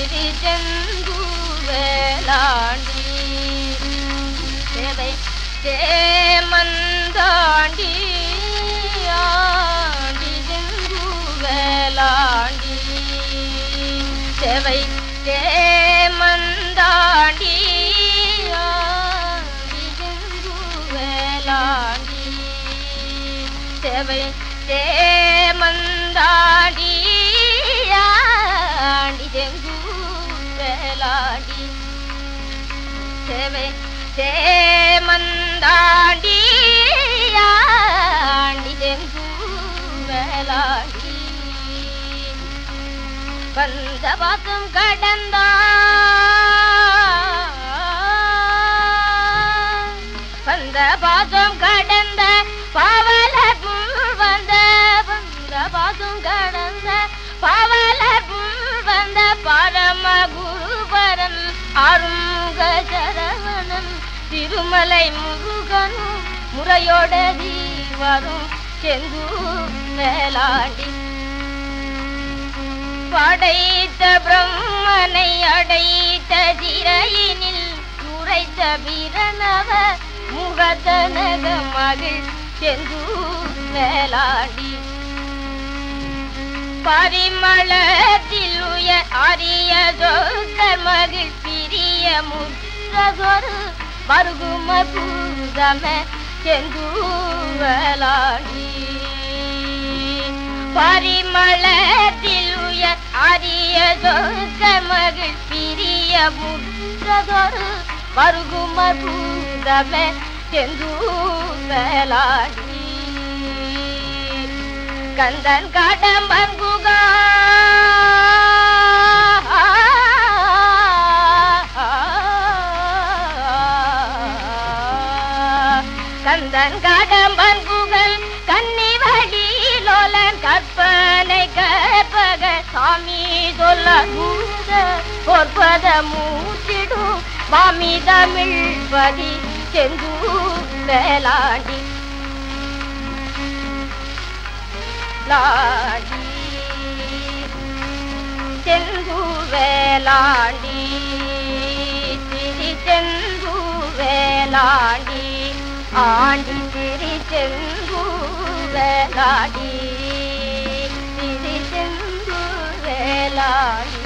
திருச்செந்து வேளாண்டி சேவை சேமந்தாண்டி ஆண்டி செந்து வேளாண்டி சேவை சேமந்தாண்டி ஆண்டி செந்து வேளாண்டி சேவை சேமந்தாண்டி ஆண்டி செந்து வேளாண்டி சேவை சேமந்தாண்டி ஆண்டி செந்து வேளாண்டி வந்த பாசம் கடந்தா வந்த பாசம் கடந்த பாவல வந்த வந்த பாசம் கடந்த பாவல வந்த பரம குருபரன் அருங்க சரவணன் திருமலை முருகனும் முறையோடதி வரும் செந்து மேலாண்டி படைத்த பிரம்மனை அடைத்த திரையினில் உரைத்த வீரனவ முகத்தனக மகிழ் செந்து மேலாடி பரிமளத்தில் உயர் அரிய சொக்கர் மகிழ் பிரிய முற்றதொரு மருகும பூதம செந்து வேளாடி பரிமளத்தில் உயர் அரிய சொக்க மகிழ் பிரிய முற்றதொரு மருகும பூதம செந்து வேளாடி கந்தன் கடம்பன் குகா கந்தன் கடம்பன் குகல் கன்னி வடிலோலன் கற்பனை கற்பக சாமி சொல்ல மூத பொற்பத மூச்சிடும் மாமி தமிழ் பதி செந்து வேளாண்டி லாடி செந்து வேளாண்டி திரி செந்து வேளாண்டி ஆண்டி திரி செந்து வேளாண்டி திரி செந்து வேளாண்டி